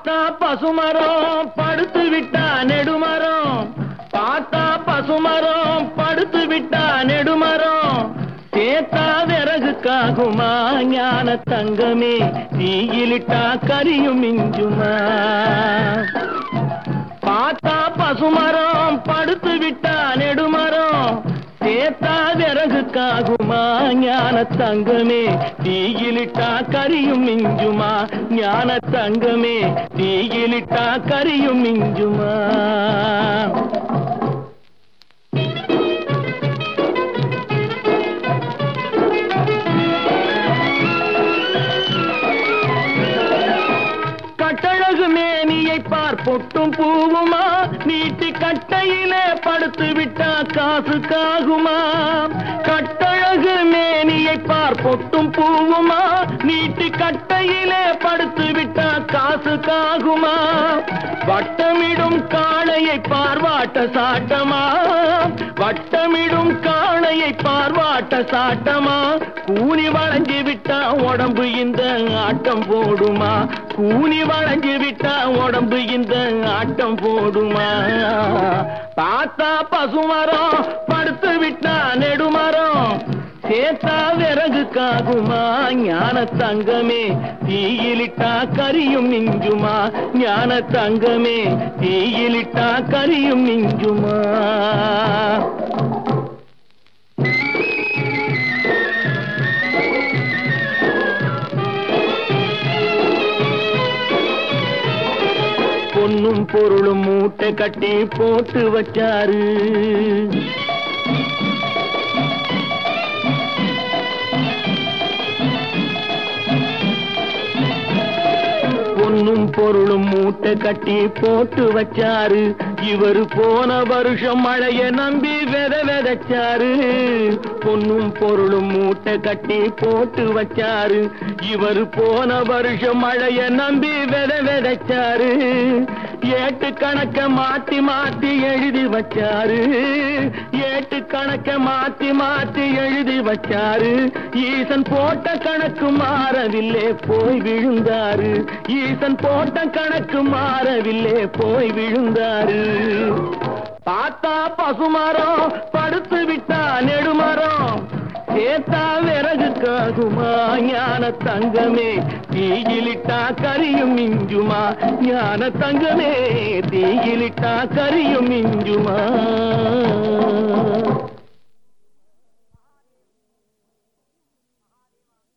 பார்த்தா பசுமரம் படுத்து விட்டா நெடுமரம் பார்த்தா பசுமரம் படுத்து விட்டா நெடுமரம் சேத்தா விறகுக்காகுமா ஞான தங்கமே தீயிலிட்டா கரியும் மிஞ்சுமா பார்த்தா பசுமரம் படுத்து விட்டா நெடுமரம் சேத்தா விறகுக்காகுமா ஞான தங்கமே தீயிலிட்டா கரியும் மிஞ்சுமா ஞான தங்கமே தீயிலிட்டா கரியும் மிஞ்சுமா கட்டழகு மேனியை பார் பொட்டும் பூவுமா நீட்டி கட்டையிலே படுத்து விட்டா காசு காகுமா கட்டழகு மேனியை பார் பொட்டும் பூவுமா நீட்டி கட்டையிலே படுத்து விட்டா காசு காகுமா வட்டமிடும் காளையை பார்வாட்ட சாட்டமா வட்டமிடும் காளையை பார்வாட்ட சாட்டமா கூனி வளைஞ்சு விட்டா உடம்பு இந்த ஆட்டம் போடுமா கூனி வளைஞ்சு விட்டா உடம்பு இந்த ஆட்டம் போடுமா பார்த்தா பசுமரம் படுத்து விட்டா நெடுமரம் சேத்தா விறகுக்காகுமா ஞான தங்கமே தீயிலிட்டா கரியும் மிஞ்சுமா ஞான தங்கமே தீயிலிட்டா கரியும் மிஞ்சுமா பொன்னும் பொருளும் மூட்டை கட்டி போட்டு வச்சாரு பொன்னும் பொருளும் மூட்டை கட்டி போட்டு வச்சாரு இவரு போன வருஷம் மழைய நம்பி வித விதைச்சாரு பொன்னும் பொருளும் மூட்டை கட்டி போட்டு வச்சாரு இவரு போன வருஷம் மழைய நம்பி வித விதைச்சாரு ஏட்டு கணக்க மாத்தி மாத்தி எழுதி வச்சாரு ஏட்டு கணக்க மாத்தி மாத்தி எழுதி வச்சாரு ஈசன் போட்ட கணக்கு மாறவில்லை போய் விழுந்தாரு ஈசன் போட்ட கணக்கு மாறவில்லை போய் விழுந்தாரு பார்த்தா பசுமரம் படுத்து விட்டா நெடுமரம் சேத்தா விறகுக்காகுமா ஞான தங்கமே தீயிலிட்டா கரியும் மிஞ்சுமா ஞான தங்கமே தீயிலிட்டா கரியும் மிஞ்சுமா